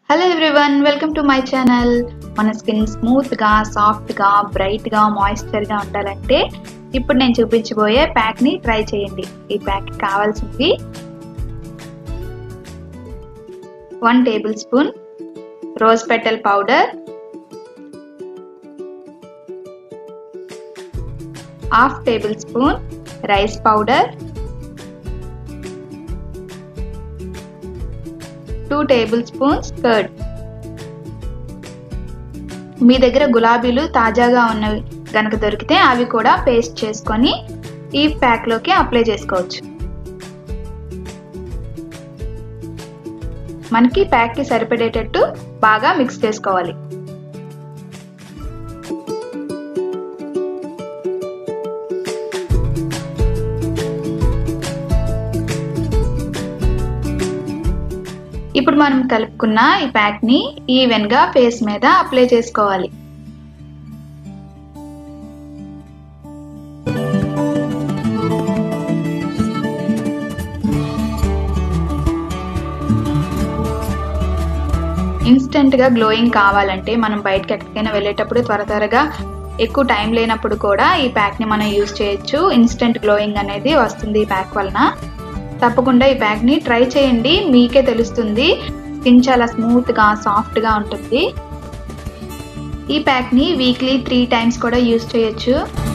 hello everyone welcome to my channel మన skin స్మూత్గా సాఫ్ట్గా బ్రైట్గా మాయిశ్చర్గా ఉండాలంటే ఇప్పుడు నేను చూపించబోయే ప్యాక్ని ట్రై చేయండి ఈ ప్యాక్ కావాల్సింది one tablespoon rose petal powder half tablespoon rice powder two tablespoons curd మీ దగ్గర గులాబీలు తాజాగా ఉన్నవి కనుక దొరికితే అవి కూడా పేస్ట్ చేసుకొని ఈ ప్యాక్లోకి అప్లై చేసుకోవచ్చు మనకి ప్యాక్కి సరిపడేటట్టు బాగా మిక్స్ చేసుకోవాలి ఇప్పుడు మనం కలుపుకున్న ఈ ప్యాక్ని ఈవెన్గా ఫేస్ మీద అప్లై చేసుకోవాలి ఇన్స్టెంట్గా గ్లోయింగ్ కావాలంటే మనం బయటకి ఎక్కడికైనా వెళ్ళేటప్పుడు త్వర త్వరగా ఎక్కువ టైం లేనప్పుడు కూడా ఈ ప్యాక్ని మనం యూజ్ చేయొచ్చు ఇన్స్టెంట్ గ్లోయింగ్ అనేది వస్తుంది ఈ ప్యాక్ వలన తప్పకుండా ఈ ప్యాక్ని ట్రై చేయండి మీకే తెలుస్తుంది స్కిన్ చాలా స్మూత్గా సాఫ్ట్గా ఉంటుంది ఈ ప్యాక్ని వీక్లీ త్రీ టైమ్స్ కూడా యూజ్ చేయొచ్చు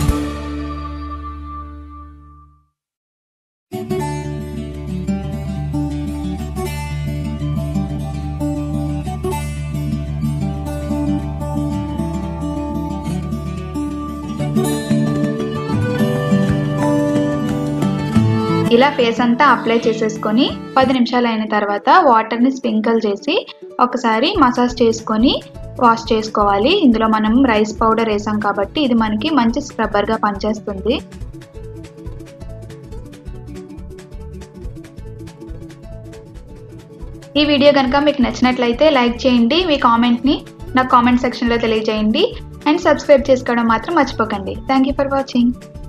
ఇలా ఫేస్ అంతా అప్లై చేసేసుకొని పది నిమిషాలు అయిన తర్వాత వాటర్ని స్ప్రింకిల్ చేసి ఒకసారి మసాజ్ చేసుకొని వాష్ చేసుకోవాలి ఇందులో మనం రైస్ పౌడర్ వేసాం కాబట్టి ఇది మనకి మంచి స్క్రబ్బర్గా పనిచేస్తుంది ఈ వీడియో కనుక మీకు నచ్చినట్లయితే లైక్ చేయండి మీ కామెంట్ని నాకు కామెంట్ సెక్షన్లో తెలియజేయండి అండ్ సబ్స్క్రైబ్ చేసుకోవడం మాత్రం మర్చిపోకండి థ్యాంక్ యూ ఫర్ వాచింగ్